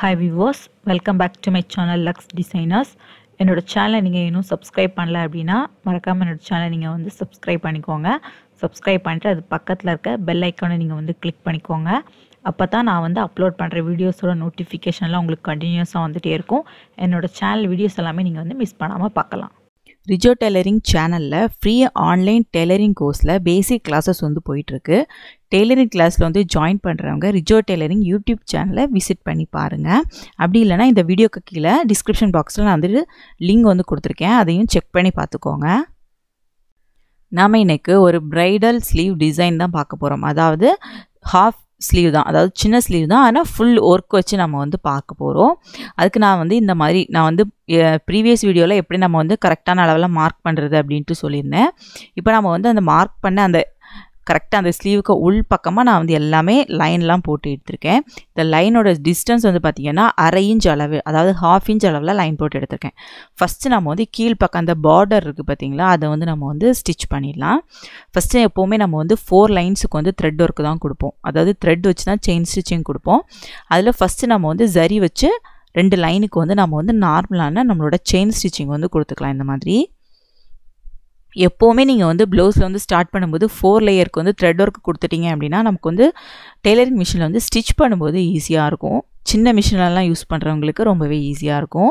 hi viewers welcome back to my channel Lux designers என்னோட சேனலை நீங்கள் இன்னும் சப்ஸ்கிரைப் பண்ணல அப்படின்னா மறக்காமல் என்னோட சேனலை நீங்கள் வந்து சப்ஸ்கிரைப் பண்ணிக்கோங்க சப்ஸ்கிரைப் பண்ணிட்டு அது பக்கத்தில் இருக்க பெல் ஐக்கானை நீங்கள் வந்து கிளிக் பண்ணிக்கோங்க அப்போ தான் நான் வந்து அப்லோட் பண்ணுற வீடியோஸோட நோட்டிஃபிகேஷன்லாம் உங்களுக்கு கண்டினியூஸாக வந்துகிட்டே இருக்கும் என்னோட சேனல் வீடியோஸ் எல்லாமே நீங்கள் வந்து மிஸ் பண்ணாமல் பார்க்கலாம் ரிஜோ டெய்லரிங் சேனலில் ஃப்ரீ ஆன்லைன் டெய்லரிங் கோர்ஸில் பேசிக் கிளாஸஸ் வந்து போயிட்டுருக்கு டெய்லரிங் கிளாஸில் வந்து ஜாயின் பண்ணுறவங்க ரிஜோ டெய்லரிங் யூடியூப் சேனலை விசிட் பண்ணி பாருங்கள் அப்படி இல்லைனா இந்த வீடியோக்கு கீழே டிஸ்கிரிப்ஷன் பாக்ஸில் நான் வந்துட்டு லிங்க் வந்து கொடுத்துருக்கேன் அதையும் செக் பண்ணி பார்த்துக்கோங்க நாம் இன்னைக்கு ஒரு ப்ரைடல் ஸ்லீவ் டிசைன் தான் பார்க்க போகிறோம் அதாவது ஹாஃப் ஸ்லீவ் தான் அதாவது சின்ன ஸ்லீவ் தான் ஆனால் ஃபுல் ஒர்க் வச்சு நம்ம வந்து பார்க்க போகிறோம் அதுக்கு நான் வந்து இந்த மாதிரி நான் வந்து ப்ரீவியஸ் வீடியோவில் எப்படி நம்ம வந்து கரெக்டான அளவில் மார்க் பண்ணுறது அப்படின்ட்டு சொல்லியிருந்தேன் இப்போ நம்ம வந்து அந்த மார்க் பண்ண அந்த கரெக்டாக அந்த ஸ்லீவுக்கு உள் பக்கமாக நான் வந்து எல்லாமே லைன்லாம் போட்டு எடுத்திருக்கேன் இந்த லைனோட டிஸ்டன்ஸ் வந்து பார்த்திங்கன்னா அரை இன்ச் அளவு அதாவது ஹாஃப் இன்ச் அளவில் லைன் போட்டு எடுத்திருக்கேன் ஃபஸ்ட்டு நம்ம வந்து கீழ் பக்கம் அந்த பார்டர் இருக்குது பார்த்திங்களா அதை வந்து நம்ம வந்து ஸ்டிச் பண்ணிடலாம் ஃபஸ்ட்டு எப்போவுமே நம்ம வந்து ஃபோர் லைன்ஸுக்கு வந்து த்ரெட் ஒர்க்கு தான் கொடுப்போம் அதாவது த்ரெட் வச்சு தான் செயின் ஸ்டிச்சிங் கொடுப்போம் அதில் ஃபஸ்ட்டு நம்ம வந்து ஜரி வச்சு ரெண்டு லைனுக்கு வந்து நம்ம வந்து நார்மலான நம்மளோட செயின் ஸ்டிச்சிங் வந்து கொடுத்துக்கலாம் இந்த மாதிரி எப்போவுமே நீங்கள் வந்து ப்ளவுஸில் வந்து ஸ்டார்ட் பண்ணும்போது ஃபோர் லேயருக்கு வந்து த்ரெட் ஒர்க் கொடுத்துட்டீங்க அப்படின்னா நமக்கு வந்து டெய்லரிங் மிஷினில் வந்து ஸ்டிச் பண்ணும்போது ஈஸியாக இருக்கும் சின்ன மிஷினெல்லாம் யூஸ் பண்ணுறவங்களுக்கு ரொம்பவே ஈஸியாக இருக்கும்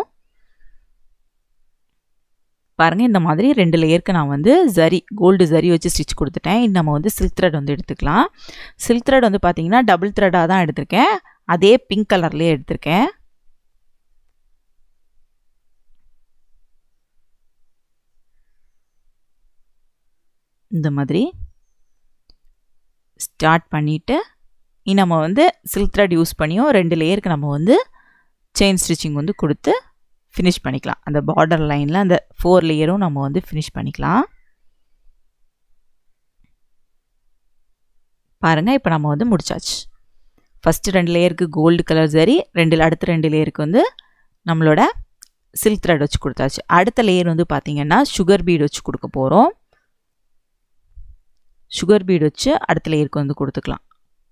பாருங்கள் இந்த மாதிரி ரெண்டு லேயருக்கு நான் வந்து ஜரி கோல்டு ஜரி வச்சு ஸ்டிச் கொடுத்துட்டேன் இது நம்ம வந்து சில்க் த்ரெட் வந்து எடுத்துக்கலாம் சில்க் த்ரெட் வந்து பார்த்தீங்கன்னா டபுள் த்ரெட்டாக தான் எடுத்திருக்கேன் அதே பிங்க் கலர்லேயே எடுத்திருக்கேன் இந்த மாதிரி ஸ்டார்ட் பண்ணிவிட்டு நம்ம வந்து சில்க் த்ரெட் யூஸ் பண்ணியும் ரெண்டு லேயருக்கு நம்ம வந்து செயின் ஸ்டிச்சிங் வந்து கொடுத்து ஃபினிஷ் பண்ணிக்கலாம் அந்த பார்டர் லைனில் அந்த ஃபோர் லேயரும் நம்ம வந்து ஃபினிஷ் பண்ணிக்கலாம் பாருங்கள் இப்போ நம்ம வந்து முடிச்சாச்சு ஃபஸ்ட்டு ரெண்டு லேயருக்கு கோல்டு கலர் சரி ரெண்டு அடுத்த ரெண்டு லேயருக்கு வந்து நம்மளோட சில்க் த்ரெட் வச்சு கொடுத்தாச்சு அடுத்த லேயர் வந்து பார்த்திங்கன்னா சுகர் பீட் வச்சு கொடுக்க போகிறோம் சுகர் பீட் வச்சு அடுத்த லேயருக்கு வந்து கொடுத்துக்கலாம்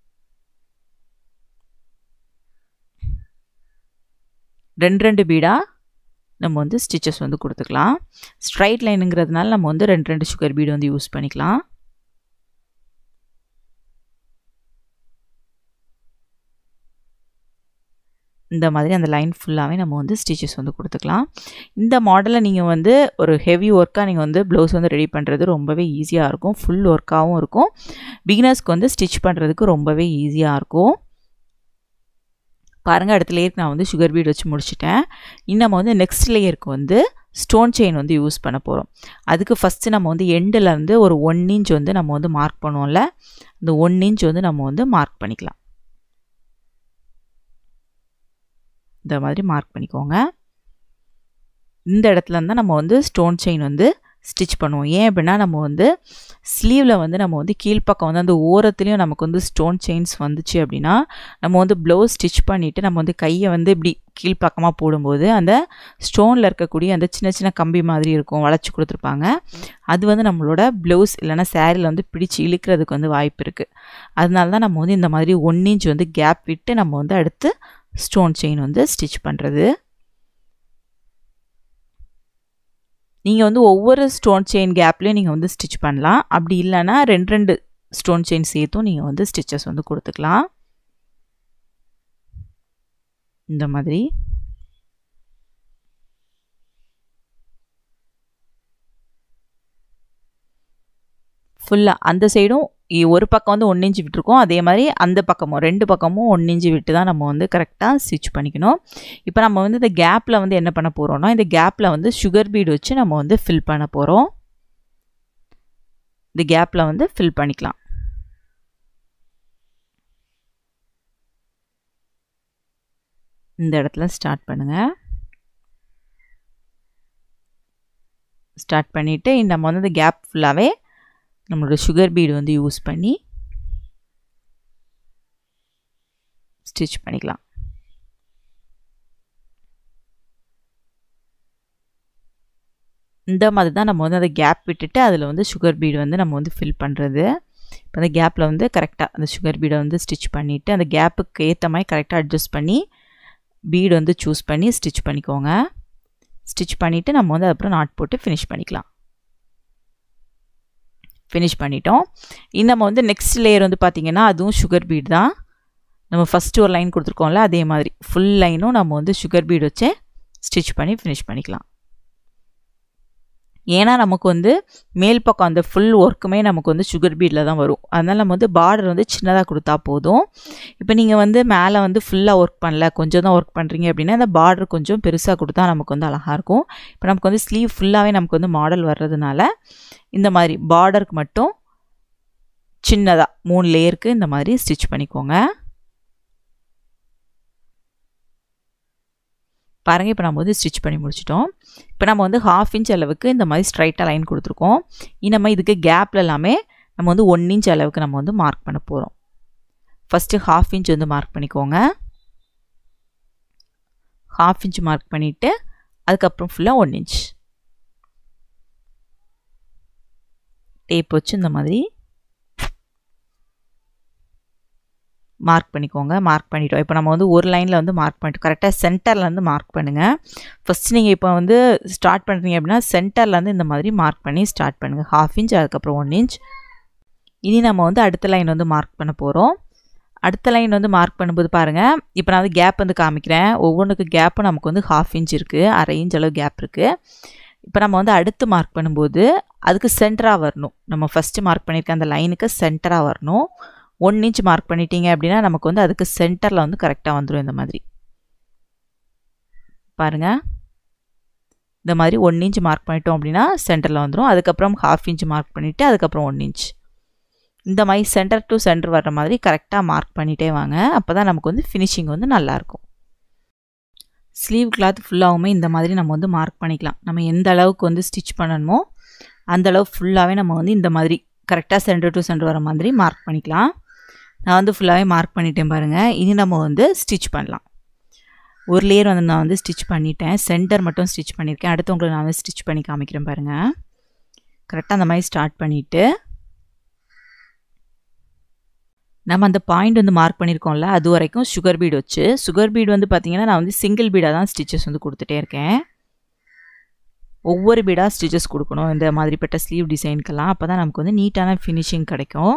ரெண்டு ரெண்டு பீடாக நம்ம வந்து ஸ்டிச்சஸ் வந்து கொடுத்துக்கலாம் ஸ்ட்ரைட் லைனுங்கிறதுனால நம்ம வந்து ரெண்டு ரெண்டு சுகர் பீடு வந்து யூஸ் பண்ணிக்கலாம் இந்த மாதிரி அந்த லைன் ஃபுல்லாகவே நம்ம வந்து ஸ்டிச்சஸ் வந்து கொடுத்துக்கலாம் இந்த மாடலில் நீங்கள் வந்து ஒரு ஹெவி ஒர்க்காக நீங்கள் வந்து ப்ளவுஸ் வந்து ரெடி பண்ணுறது ரொம்பவே ஈஸியாக இருக்கும் ஃபுல் ஒர்க்காகவும் இருக்கும் பிகினர்ஸ்க்கு வந்து ஸ்டிச் பண்ணுறதுக்கு ரொம்பவே ஈஸியாக இருக்கும் பாருங்கள் அடுத்த லேயருக்கு நான் வந்து சுகர் பீட் வச்சு முடிச்சிட்டேன் இன்னும் வந்து நெக்ஸ்ட் லேயருக்கு வந்து ஸ்டோன் செயின் வந்து யூஸ் பண்ண போகிறோம் அதுக்கு ஃபஸ்ட்டு நம்ம வந்து எண்டிலேருந்து ஒரு ஒன் இன்ச் வந்து நம்ம வந்து மார்க் பண்ணுவோம்ல அந்த ஒன் இன்ச் வந்து நம்ம வந்து மார்க் பண்ணிக்கலாம் இந்த மாதிரி மார்க் பண்ணிக்கோங்க இந்த இடத்துல இருந்தால் நம்ம வந்து ஸ்டோன் செயின் வந்து ஸ்டிச் பண்ணுவோம் ஏன் அப்படின்னா நம்ம வந்து ஸ்லீவில் வந்து நம்ம வந்து கீழ்ப்பக்கம் வந்து அந்த ஓரத்துலேயும் நமக்கு வந்து ஸ்டோன் செயின்ஸ் வந்துச்சு அப்படின்னா நம்ம வந்து ப்ளவுஸ் ஸ்டிச் பண்ணிவிட்டு நம்ம வந்து கையை வந்து இப்படி கீழ்ப்பக்கமாக போடும்போது அந்த ஸ்டோனில் இருக்கக்கூடிய அந்த சின்ன சின்ன கம்பி மாதிரி இருக்கும் வளைச்சி கொடுத்துருப்பாங்க அது வந்து நம்மளோட ப்ளவுஸ் இல்லைனா சேரீயில் வந்து பிடிச்சி இழுக்கிறதுக்கு வந்து வாய்ப்பு இருக்குது அதனால தான் நம்ம வந்து இந்த மாதிரி ஒன் இன்ச் வந்து கேப் விட்டு நம்ம வந்து அடுத்து ஸ்டோன் செயின் வந்து ஸ்டிச் பண்ணுறது நீங்கள் வந்து ஒவ்வொரு ஸ்டோன் செயின் கேப்லேயும் நீங்கள் வந்து ஸ்டிச் பண்ணலாம் அப்படி இல்லைன்னா ரெண்டு ரெண்டு ஸ்டோன் செயின் சேர்த்தும் நீங்கள் வந்து ஸ்டிச்சஸ் வந்து கொடுத்துக்கலாம் இந்த மாதிரி ஃபுல்லாக அந்த சைடும் ஒரு பக்கம் வந்து ஒன் இன்ச்சு விட்டுருக்கோம் அதே மாதிரி அந்த பக்கமும் ரெண்டு பக்கமும் ஒன் இன்ச்சு விட்டு தான் நம்ம வந்து கரெக்டாக ஸ்டிச் பண்ணிக்கணும் இப்போ நம்ம வந்து இந்த கேப்பில் வந்து என்ன பண்ண போகிறோம்னா இந்த கேப்பில் வந்து சுகர் பீடு வச்சு நம்ம வந்து ஃபில் பண்ண போகிறோம் இந்த கேப்பில் வந்து ஃபில் பண்ணிக்கலாம் இந்த இடத்துல ஸ்டார்ட் பண்ணுங்கள் ஸ்டார்ட் பண்ணிவிட்டு நம்ம வந்து இந்த கேப் ஃபுல்லாகவே நம்மளோட சுகர் பீடு வந்து யூஸ் பண்ணி ஸ்டிச் பண்ணிக்கலாம் இந்த மாதிரி தான் நம்ம வந்து அதை கேப் விட்டுட்டு அதில் வந்து சுகர் பீடு வந்து நம்ம வந்து ஃபில் பண்ணுறது இப்போ அந்த கேப்பில் வந்து கரெக்டாக அந்த சுகர் பீடை வந்து ஸ்டிச் பண்ணிவிட்டு அந்த கேப்புக்கு ஏற்ற மாதிரி கரெக்டாக அட்ஜஸ்ட் பண்ணி பீடு வந்து சூஸ் பண்ணி ஸ்டிச் பண்ணிக்கோங்க ஸ்டிச் பண்ணிவிட்டு நம்ம வந்து அப்புறம் நாட் போட்டு ஃபினிஷ் பண்ணிக்கலாம் ஃபினிஷ் பண்ணிட்டோம் நம்ம வந்து நெக்ஸ்ட் லேயர் வந்து பார்த்திங்கன்னா அதுவும் சுகர் பீட் தான் நம்ம ஃபஸ்ட்டு ஒரு லைன் கொடுத்துருக்கோம்ல அதே மாதிரி ஃபுல் லைனும் நம்ம வந்து சுகர் பீட் வச்சு ஸ்டிச் பண்ணி ஃபினிஷ் பண்ணிக்கலாம் ஏன்னா நமக்கு வந்து மேல் பக்கம் அந்த ஃபுல் ஒர்க்குமே நமக்கு வந்து சுகர் பீடில் தான் வரும் அதனால் நம்ம வந்து பார்டர் வந்து சின்னதாக கொடுத்தா போதும் இப்போ நீங்கள் வந்து மேலே வந்து ஃபுல்லாக ஒர்க் பண்ணல கொஞ்சம் தான் ஒர்க் பண்ணுறீங்க அப்படின்னா அந்த பார்டர் கொஞ்சம் பெருசாக கொடுத்தா நமக்கு வந்து அழகாக இருக்கும் இப்போ நமக்கு வந்து ஸ்லீவ் ஃபுல்லாகவே நமக்கு வந்து மாடல் வர்றதுனால இந்த மாதிரி பார்டருக்கு மட்டும் சின்னதாக மூணு லேயருக்கு இந்த மாதிரி ஸ்டிச் பண்ணிக்கோங்க பாருங்கள் இப்போ நம்ம வந்து ஸ்டிச் பண்ணி முடிச்சிட்டோம் இப்போ நம்ம வந்து ஹாஃப் இன்ச் அளவுக்கு இந்த மாதிரி ஸ்ட்ரைட்டாக லைன் கொடுத்துருக்கோம் நம்ம இதுக்கு கேப்பில் எல்லாமே நம்ம வந்து ஒன் இன்ச் அளவுக்கு நம்ம வந்து மார்க் பண்ண போகிறோம் ஃபஸ்ட்டு ஹாஃப் இன்ச் வந்து மார்க் பண்ணிக்கோங்க ஹாஃப் இன்ச் மார்க் பண்ணிவிட்டு அதுக்கப்புறம் ஃபுல்லாக ஒன் இன்ச் டேப் வச்சு இந்த மாதிரி மார்க் பண்ணிக்கோங்க மார்க் பண்ணிட்டோம் இப்போ நம்ம வந்து ஒரு லைனில் வந்து மார்க் பண்ணிட்டோம் கரெக்டாக சென்டரில் வந்து மார்க் பண்ணுங்கள் ஃபஸ்ட் நீங்கள் இப்போ வந்து ஸ்டார்ட் பண்ணுறீங்க அப்படின்னா சென்டர்லேருந்து இந்த மாதிரி மார்க் பண்ணி ஸ்டார்ட் பண்ணுங்கள் ஹாஃப் இன்ச் அதுக்கப்புறம் ஒன் இன்ச் இனி நம்ம வந்து அடுத்த லைன் வந்து மார்க் பண்ண போகிறோம் அடுத்த லைன் வந்து மார்க் பண்ணும்போது பாருங்கள் இப்போ நான் வந்து கேப் வந்து காமிக்கிறேன் ஒவ்வொன்றுக்கு கேப்பும் நமக்கு வந்து ஹாஃப் இன்ச் இருக்குது அரை இன்ச் அளவு கேப் இருக்குது இப்போ நம்ம வந்து அடுத்து மார்க் பண்ணும்போது அதுக்கு சென்டராக வரணும் நம்ம ஃபஸ்ட்டு மார்க் பண்ணியிருக்க அந்த லைனுக்கு சென்டராக வரணும் ஒன் இன்ச் மார்க் பண்ணிட்டீங்க அப்படின்னா நமக்கு வந்து அதுக்கு சென்டரில் வந்து கரெக்டாக வந்துடும் இந்த மாதிரி பாருங்கள் இந்த மாதிரி ஒன் இன்ச் மார்க் பண்ணிட்டோம் அப்படின்னா சென்டரில் வந்துடும் அதுக்கப்புறம் ஹாஃப் இன்ச் மார்க் பண்ணிவிட்டு அதுக்கப்புறம் ஒன் இன்ச் இந்த மாதிரி சென்டர் டு சென்டர் வர்ற மாதிரி கரெக்டாக மார்க் பண்ணிகிட்டே வாங்க அப்போ தான் நமக்கு வந்து ஃபினிஷிங் வந்து நல்லாயிருக்கும் ஸ்லீவ் கிளாத் ஃபுல்லாகவுமே இந்த மாதிரி நம்ம வந்து மார்க் பண்ணிக்கலாம் நம்ம எந்த அளவுக்கு வந்து ஸ்டிச் பண்ணணுமோ அந்த அளவு ஃபுல்லாகவே நம்ம வந்து இந்த மாதிரி கரெக்டாக சென்டர் டு சென்டர் வர மாதிரி மார்க் பண்ணிக்கலாம் நான் வந்து ஃபுல்லாகவே மார்க் பண்ணிட்டேன் பாருங்கள் இனி நம்ம வந்து ஸ்டிச் பண்ணலாம் ஒரு லேயர் வந்து நான் வந்து ஸ்டிச் பண்ணிட்டேன் சென்டர் மட்டும் ஸ்டிச் பண்ணியிருக்கேன் அடுத்து உங்களுக்கு நான் வந்து ஸ்டிச் பண்ணி காமிக்கிறேன் பாருங்கள் கரெக்டாக அந்த மாதிரி ஸ்டார்ட் பண்ணிவிட்டு நம்ம அந்த பாயிண்ட் வந்து மார்க் பண்ணியிருக்கோம்ல அது வரைக்கும் சுகர் பீட் வச்சு சுகர் பீட் வந்து பார்த்திங்கன்னா நான் வந்து சிங்கிள் பீடாக தான் ஸ்டிச்சஸ் வந்து கொடுத்துட்டே இருக்கேன் ஒவ்வொரு பீடாக ஸ்டிச்சஸ் கொடுக்கணும் இந்த மாதிரிப்பட்ட ஸ்லீவ் டிசைனுக்கெல்லாம் அப்போ தான் நமக்கு வந்து நீட்டான ஃபினிஷிங் கிடைக்கும்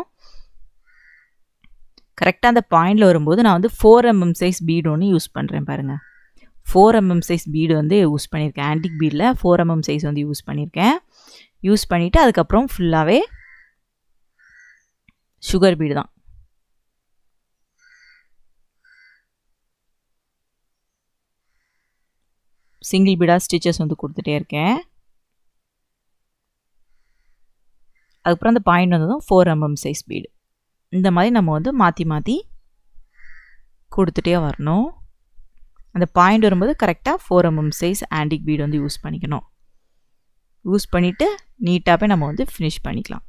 கரெக்டாக அந்த பாயிண்டில் வரும்போது நான் வந்து ஃபோர் எம்எம் சைஸ் பீடு ஒன்று யூஸ் பண்ணுறேன் பாருங்கள் ஃபோர் எம்எம் சைஸ் பீடு வந்து யூஸ் பண்ணியிருக்கேன் ஆன்டிக் பீடில் ஃபோர் எம்எம் சைஸ் வந்து யூஸ் பண்ணியிருக்கேன் யூஸ் பண்ணிவிட்டு அதுக்கப்புறம் ஃபுல்லாகவே சுகர் பீடு தான் சிங்கிள் பீடாக ஸ்டிச்சஸ் வந்து கொடுத்துட்டே இருக்கேன் அதுக்கப்புறம் அந்த பாயிண்ட் வந்ததும் ஃபோர் எம்எம் சைஸ் பீடு இந்த மாதிரி நம்ம வந்து மாற்றி மாற்றி கொடுத்துட்டே வரணும் அந்த பாயிண்ட் வரும்போது கரெக்டாக four mm size antique bead வந்து யூஸ் பண்ணிக்கணும் யூஸ் பண்ணிவிட்டு நீட்டாகவே நம்ம வந்து ஃபினிஷ் பண்ணிக்கலாம்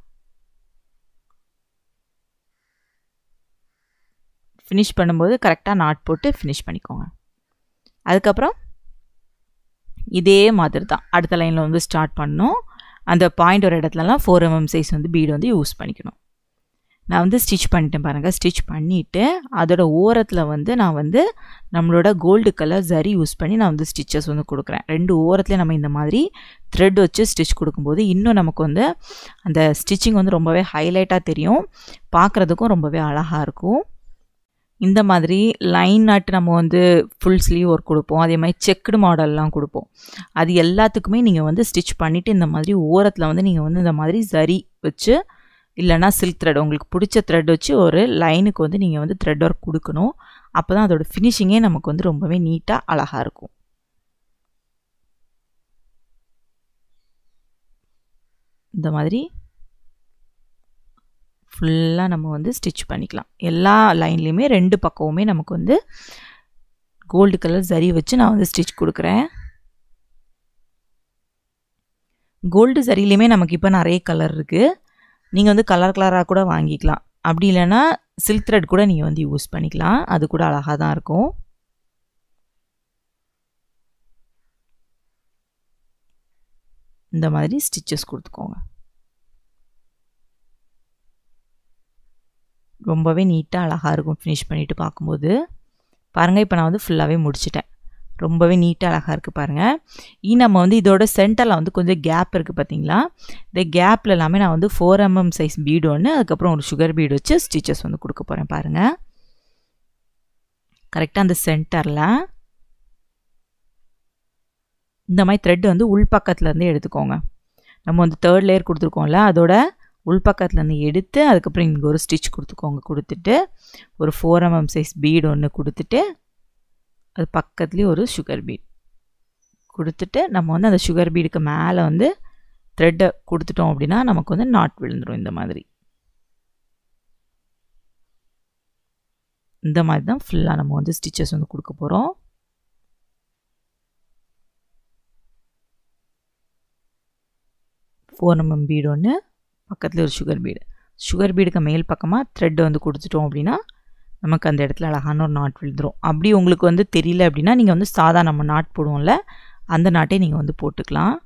ஃபினிஷ் பண்ணும்போது கரெக்டாக நாட் போட்டு ஃபினிஷ் பண்ணிக்கோங்க அதுக்கப்புறம் இதே மாதிரி தான் அடுத்த லைனில் வந்து ஸ்டார்ட் பண்ணணும் அந்த பாயிண்ட் ஒரு இடத்துலலாம் ஃபோர் எம்எம் சைஸ் வந்து பீடு வந்து யூஸ் பண்ணிக்கணும் நான் வந்து ஸ்டிச் பண்ணிட்டேன் பாருங்கள் ஸ்டிச் பண்ணிவிட்டு அதோட ஓரத்தில் வந்து நான் வந்து நம்மளோட கோல்டு கலர் ஜரி யூஸ் பண்ணி நான் வந்து ஸ்டிச்சஸ் வந்து கொடுக்குறேன் ரெண்டு ஓரத்துலேயும் நம்ம இந்த மாதிரி த்ரெட் வச்சு ஸ்டிச் கொடுக்கும்போது இன்னும் நமக்கு வந்து அந்த ஸ்டிச்சிங் வந்து ரொம்பவே ஹைலைட்டாக தெரியும் பார்க்குறதுக்கும் ரொம்பவே அழகாக இருக்கும் இந்த மாதிரி லைன் நாட்டு நம்ம வந்து ஃபுல் ஸ்லீவ் ஒர்க் கொடுப்போம் அதே மாதிரி செக்குடு மாடல்லாம் கொடுப்போம் அது எல்லாத்துக்குமே நீங்கள் வந்து ஸ்டிச் பண்ணிவிட்டு இந்த மாதிரி ஓரத்தில் வந்து நீங்கள் வந்து இந்த மாதிரி சரி வச்சு இல்லைனா சில்க் த்ரெட் உங்களுக்கு பிடிச்ச த்ரெட் வச்சு ஒரு லைனுக்கு வந்து நீங்கள் வந்து த்ரெட் ஒர்க் கொடுக்கணும் அப்போ தான் அதோட ஃபினிஷிங்கே நமக்கு வந்து ரொம்பவே நீட்டாக அழகாக இருக்கும் இந்த மாதிரி ஃபுல்லாக நம்ம வந்து ஸ்டிச் பண்ணிக்கலாம் எல்லா லைன்லேயுமே ரெண்டு பக்கமுமே நமக்கு வந்து கோல்டு கலர் சரி வச்சு நான் வந்து ஸ்டிச் கொடுக்குறேன் கோல்டு சரிலையுமே நமக்கு இப்போ நிறைய கலர் இருக்குது நீங்கள் வந்து கலர் கலராக கூட வாங்கிக்கலாம் அப்படி இல்லைன்னா சில்க் த்ரெட் கூட நீங்கள் வந்து யூஸ் பண்ணிக்கலாம் அது கூட அழகாக தான் இருக்கும் இந்த மாதிரி ஸ்டிச்சஸ் கொடுத்துக்கோங்க ரொம்பவே நீட்டாக அழகாக இருக்கும் ஃபினிஷ் பண்ணிவிட்டு பார்க்கும்போது பாருங்கள் இப்போ நான் வந்து ஃபுல்லாகவே முடிச்சிட்டேன் ரொம்பவே நீட்டாக அழகாக இருக்குது பாருங்கள் ஈ நம்ம வந்து இதோட சென்டரில் வந்து கொஞ்சம் கேப் இருக்குது பார்த்தீங்களா இந்த கேப்பில் எல்லாமே நான் வந்து ஃபோர் எம்எம் சைஸ் பீடு ஒன்று அதுக்கப்புறம் ஒரு சுகர் பீடு வச்சு ஸ்டிச்சஸ் வந்து கொடுக்க போகிறேன் பாருங்கள் கரெக்டாக அந்த சென்டரில் இந்த மாதிரி த்ரெட் வந்து உள்பக்கத்துலேருந்து எடுத்துக்கோங்க நம்ம வந்து தேர்ட் லேயர் கொடுத்துருக்கோம்ல அதோட உள்பக்கத்துலேருந்து எடுத்து அதுக்கப்புறம் இங்கே ஒரு ஸ்டிச் கொடுத்துக்கோங்க கொடுத்துட்டு ஒரு ஃபோர் எம்எம் சைஸ் பீடு ஒன்று கொடுத்துட்டு அது பக்கத்துலேயே ஒரு சுகர் பீட் கொடுத்துட்டு நம்ம வந்து அந்த சுகர் பீடுக்கு மேலே வந்து த்ரெட்டை கொடுத்துட்டோம் அப்படின்னா நமக்கு வந்து நாட் விழுந்துடும் இந்த மாதிரி இந்த மாதிரி தான் ஃபுல்லாக நம்ம வந்து ஸ்டிச்சஸ் வந்து கொடுக்க போகிறோம் ஃபோர் எம்எம் பீடு ஒன்று பக்கத்தில் ஒரு சுகர் பீடு சுகர் பீடுக்கு மேல் பக்கமாக த்ரெட் வந்து கொடுத்துட்டோம் அப்படின்னா நமக்கு அந்த இடத்துல அழகான ஒரு நாட் விழுந்துடும் அப்படி உங்களுக்கு வந்து தெரியல அப்படின்னா நீங்கள் வந்து சாதா நம்ம நாட் போடுவோம்ல அந்த நாட்டை நீங்கள் வந்து போட்டுக்கலாம்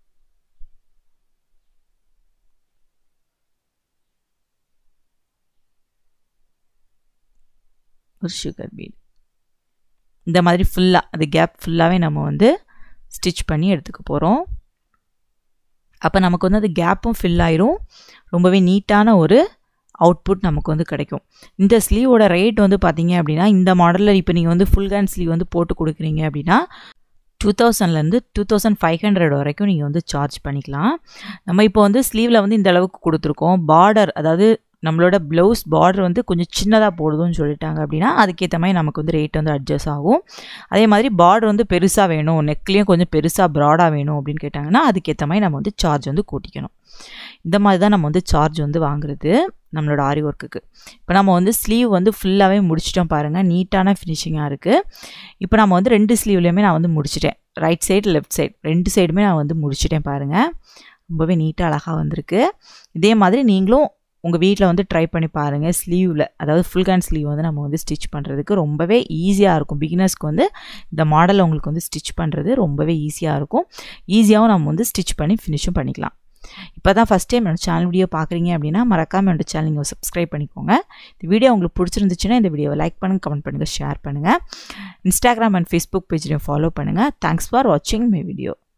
ஒரு சுகர் பீட் இந்த மாதிரி ஃபுல்லாக அது கேப் ஃபுல்லாகவே நம்ம வந்து ஸ்டிச் பண்ணி எடுத்துக்க போகிறோம் அப்போ நமக்கு வந்து அது கேப்பும் ஃபில் ஆயிரும் ரொம்பவே நீட்டான ஒரு அவுட்புட் நமக்கு வந்து கிடைக்கும் இந்த ஸ்லீவோட ரேட் வந்து பார்த்தீங்க அப்படின்னா இந்த மாடலில் இப்போ நீங்கள் வந்து ஃபுல் ஹேண்ட் ஸ்லீவ் வந்து போட்டு கொடுக்குறீங்க அப்படின்னா டூ தௌசண்ட்லேருந்து டூ தௌசண்ட் ஃபைவ் ஹண்ட்ரட் வரைக்கும் நீங்கள் வந்து சார்ஜ் பண்ணிக்கலாம் நம்ம இப்போ வந்து ஸ்லீவில் வந்து இந்த அளவுக்கு கொடுத்துருக்கோம் பார்டர் அதாவது நம்மளோட ப்ளவுஸ் பார்டர் வந்து கொஞ்சம் சின்னதாக போடுதுன்னு சொல்லிட்டாங்க அப்படின்னா அதுக்கேற்ற மாதிரி நமக்கு வந்து ரேட் வந்து அட்ஜஸ்ட் ஆகும் அதே மாதிரி பார்டர் வந்து பெருசாக வேணும் நெக்லேயும் கொஞ்சம் பெருசாக ப்ராடாக வேணும் அப்படின்னு கேட்டாங்கன்னா அதுக்கேற்ற மாதிரி நம்ம வந்து சார்ஜ் வந்து கூட்டிக்கணும் இந்த மாதிரி தான் நம்ம வந்து சார்ஜ் வந்து வாங்குறது நம்மளோட ஆரி ஒர்க்குக்கு இப்போ நம்ம வந்து ஸ்லீவ் வந்து ஃபுல்லாகவே முடிச்சிட்டோம் பாருங்கள் நீட்டான ஃபினிஷிங்காக இருக்குது இப்போ நம்ம வந்து ரெண்டு ஸ்லீவ்லேயுமே நான் வந்து முடிச்சிட்டேன் ரைட் சைடு லெஃப்ட் சைடு ரெண்டு சைடுமே நான் வந்து முடிச்சிட்டேன் பாருங்கள் ரொம்பவே நீட்டாக அழகாக வந்திருக்கு இதே மாதிரி நீங்களும் உங்கள் வீட்டில் வந்து ட்ரை பண்ணி பாருங்கள் ஸ்லீவில் அதாவது ஃபுல் ஹேண்ட் ஸ்லீவ் வந்து நம்ம வந்து ஸ்டிச் பண்ணுறதுக்கு ரொம்பவே ஈஸியாக இருக்கும் பிகினர்ஸ்க்கு வந்து இந்த மாடலை உங்களுக்கு வந்து ஸ்டிச் பண்ணுறது ரொம்பவே ஈஸியாக இருக்கும் ஈஸியாகவும் நம்ம வந்து ஸ்டிச் பண்ணி ஃபினிஷும் பண்ணிக்கலாம் இப்போ தான் ஃபஸ்ட் டைம் என்னோடய சேனல் வீடியோ பார்க்குறீங்க அப்படின்னா மறக்காமல் என்னோட சேனல் நீங்கள் சப்ஸ்கிரைப் பண்ணிக்கோங்க இந்த வீடியோ உங்களுக்கு பிடிச்சிருந்துச்சுன்னா இந்த வீடியோவை லைக் பண்ணுங்கள் கமெண்ட் பண்ணுங்கள் ஷேர் பண்ணுங்கள் இன்ஸ்டாகிராம் அண்ட் ஃபேஸ்புக் பேஜ்லையும் ஃபாலோ பண்ணுங்கள் தேங்க்ஸ் ஃபார் வாட்சிங் மை வீடியோ